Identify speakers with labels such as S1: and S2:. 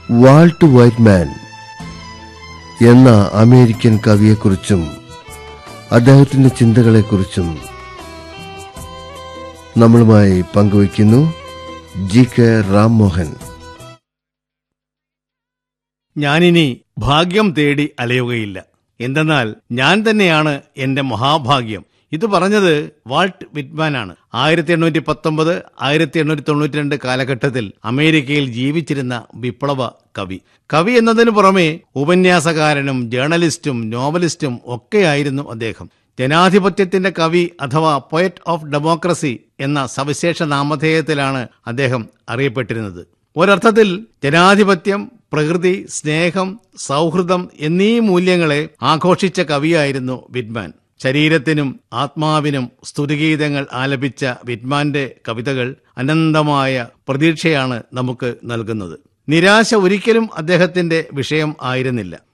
S1: Walt Whitman എന്ന American കവിയെക്കുറിച്ചും അദ്ദേഹത്തിന്റെ ചിന്തകളെക്കുറിച്ചും നമ്മളുമായി പങ്കുവയ്ക്കുന്നു ജി കെ റാംമോഹൻ
S2: ഞാനിനി ഭാഗ്യം തേടി അലയുകയില്ല എന്തെന്നാൽ ഞാൻ തന്നെയാണ് എന്റെ മഹാഭാഗ്യം ഇത് പറഞ്ഞത് വാൾട്ട് വിറ്റ്മാനാണ് ആയിരത്തി എണ്ണൂറ്റി പത്തൊമ്പത് ആയിരത്തി എണ്ണൂറ്റി തൊണ്ണൂറ്റി രണ്ട് കാലഘട്ടത്തിൽ അമേരിക്കയിൽ ജീവിച്ചിരുന്ന വിപ്ലവ കവി കവി എന്നതിനു പുറമെ ഉപന്യാസകാരനും ജേർണലിസ്റ്റും നോവലിസ്റ്റും ഒക്കെയായിരുന്നു അദ്ദേഹം ജനാധിപത്യത്തിന്റെ കവി അഥവാ പോയറ്റ് ഓഫ് ഡെമോക്രസി എന്ന സവിശേഷ നാമധേയത്തിലാണ് അദ്ദേഹം അറിയപ്പെട്ടിരുന്നത് ഒരർത്ഥത്തിൽ ജനാധിപത്യം പ്രകൃതി സ്നേഹം സൗഹൃദം എന്നീ മൂല്യങ്ങളെ ആഘോഷിച്ച കവിയായിരുന്നു വിറ്റ്മാൻ ശരീരത്തിനും ആത്മാവിനും സ്തുതിഗീതങ്ങൾ ആലപിച്ച വിറ്റ്മാന്റെ കവിതകൾ അനന്തമായ പ്രതീക്ഷയാണ് നമുക്ക് നൽകുന്നത് നിരാശ ഒരിക്കലും അദ്ദേഹത്തിന്റെ വിഷയം ആയിരുന്നില്ല